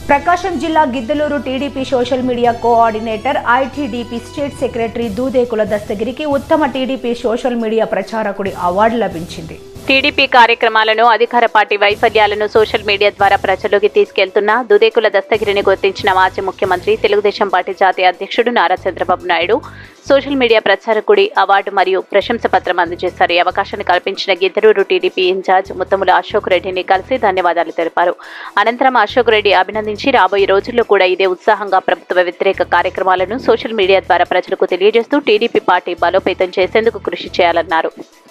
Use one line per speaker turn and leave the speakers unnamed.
ప్రకాశం జిల్లా Giddalur TDP social media coordinator ITDP state secretary Dudekula దస్తగిరికి ఉత్తమ టీడీపీ సోషల్ మీడియా ప్రచారకుడి అవార్డు లభించింది
టీడీపీ కార్యక్రమాలను అధికార పార్టీ వైఫల్యాలను సోషల్ మీడియా ద్వారా ప్రజల్లోకి తీసుకెళ్తున్న దుదేకుల దస్తగిరిని గుర్తించిన మాజీ ముఖ్యమంత్రి తెలుగుదేశం పార్టీ జాతీయ అధ్యక్షుడు నారా చంద్రబాబు నాయుడు సోషల్ మీడియా ప్రచారకుడి అవార్డు మరియు ప్రశంస పత్రం అందజేశారు ఈ అవకాశాన్ని కల్పించిన గిద్దరూరు టీడీపీ ఇన్ఛార్జ్ ముత్తముల అశోక్ రెడ్డిని కలిసి ధన్యవాదాలు తెలిపారు అనంతరం అశోక్ రెడ్డి అభినందించి రాబోయే రోజుల్లో కూడా ఇదే ఉత్సాహంగా ప్రభుత్వ వ్యతిరేక కార్యక్రమాలను సోషల్ మీడియా ద్వారా ప్రజలకు తెలియజేస్తూ టీడీపీ పార్టీ బలోపేతం చేసేందుకు కృషి చేయాలన్నారు